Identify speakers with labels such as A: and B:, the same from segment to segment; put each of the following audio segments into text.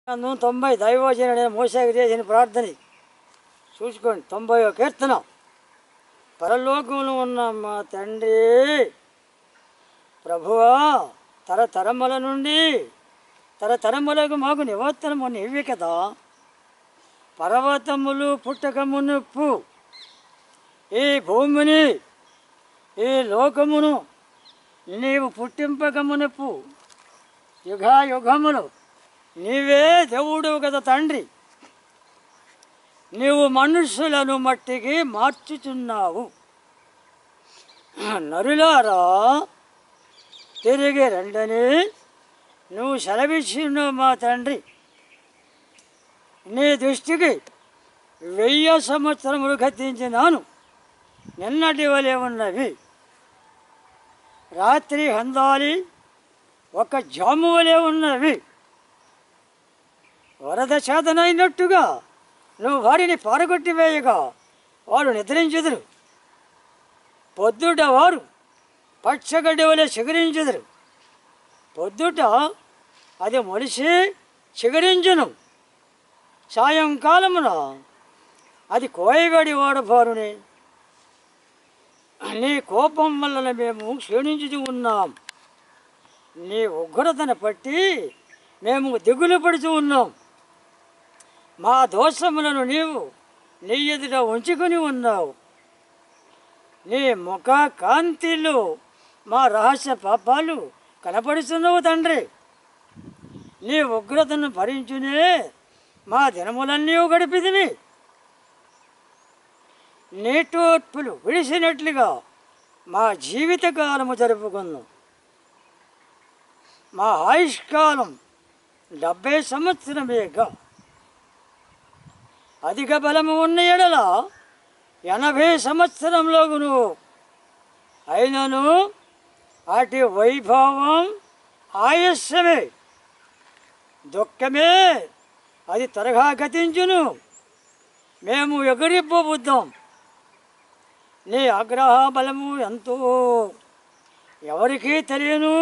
A: గ్రంథం తొంభై దైవజన మోసాగి చేసిన ప్రార్థన చూసుకోండి తొంభై కీర్తన పరలోకంలో ఉన్న మా తండ్రి ప్రభువా తరతరముల నుండి తరతరములకు మాకు నివర్తనము నీవి కదా పర్వతములు పుట్టకమునుప్పు ఈ భూమిని ఈ లోకమును నీవు పుట్టింపకమునప్పు యుగాయుగములు నీవే దేవుడు కదా తండ్రి నీవు మనుషులను మట్టికి మార్చుచున్నావు నరులారా తిరిగి రండని నువ్వు సెలవిచ్చున్నావు మా తండ్రి నీ దృష్టికి వెయ్యి సంవత్సరములు గతించినాను నిన్నటి వలె ఉన్నవి రాత్రి హందాలి ఒక జాము వలె ఉన్నవి వరద చేతనైనట్టుగా నువ్వు వారిని పారగొట్టి వేయగా వారు నిద్రించుదురు పొద్దుట వారు పచ్చగడ్డి వలె చిగురించుదురు పొద్దుట అది మొలిసి చిగురించును సాయంకాలమున అది కోయగడి వాడబారుని నీ కోపం వలన మేము క్షీణించుతూ ఉన్నాం నీ ఉగ్రతను పట్టి మేము దిగులు పడుతూ ఉన్నాం మా దోషములను నీవు నీ ఎదుట ఉంచుకొని ఉన్నావు నీ ముఖ కాంతిలో మా రహస్య పాపాలు కనపడుతున్నావు తండ్రి నీ ఉగ్రతను భరించునే మా దినములన్నీ గడిపిదివి నీటోత్పులు విడిసినట్లుగా మా జీవితకాలము జరుపుకుందాం మా ఆయుష్కాలం డెబ్బై సంవత్సరమేగా అధిక బలము ఉన్న ఎడల ఎనభై సంవత్సరంలోగును అయినను అటు వైభవం ఆయుష్యమే దుఃఖమే అది త్వరగా గతించును మేము ఎగిరిపోబుద్దాం నీ ఆగ్రహ బలము ఎంతో ఎవరికీ తెలియను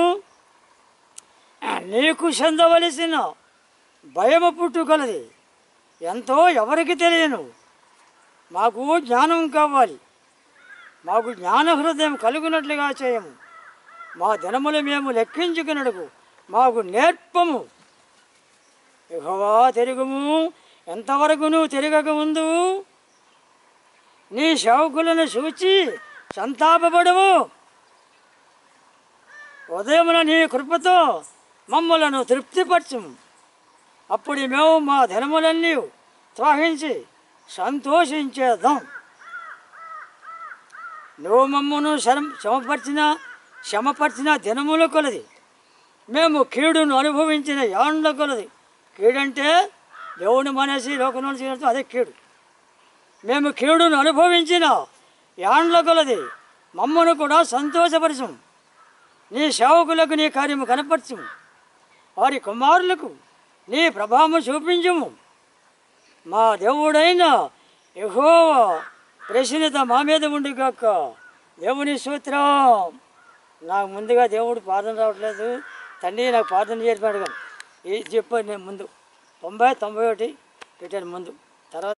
A: నీకు చెందవలసిన భయము పుట్టుకలది ఎంతో ఎవరికి తెలియను మాకు జ్ఞానం కావాలి మాకు జ్ఞాన హృదయం కలుగునట్లుగా చేయము మా దినములు మేము లెక్కించుకున్నడుకు మాకు నేర్పము యెహోవా తిరుగుము ఎంతవరకు నువ్వు తిరగక ముందు నీ సేవకులను చూచి సంతాపపడవు ఉదయమున నీ కృపతో మమ్మలను తృప్తిపరచుము అప్పుడు మేము మా ధనములన్నీ త్రాహించి సంతోషించేద్దాం నువ్వు మమ్మను శరం శ్రమపరిచిన శ్రమపరిచిన దినముల కొలది మేము కీడును అనుభవించిన యాండ్ల కొలది కీడంటే దేవుని మనసి లోకంలో చేయడంతో అదే కీడు మేము కీడును అనుభవించిన యాండ్ల కొలది మమ్మను కూడా సంతోషపరచం నీ సేవకులకు నీ కార్యము కనపరచము వారి కుమారులకు నీ ప్రభావం చూపించము మా దేవుడైన యెహోవా ప్రశ్నత మా మీద ఉండి కాక దేవుని సూత్రం నాకు ముందుగా దేవుడు ప్రార్థన రావట్లేదు తండ్రి నాకు ప్రార్థన చేసి అడగాను ఇది చెప్పాను నేను ముందు తొంభై తొంభై ఒకటి పెట్టాను ముందు తర్వాత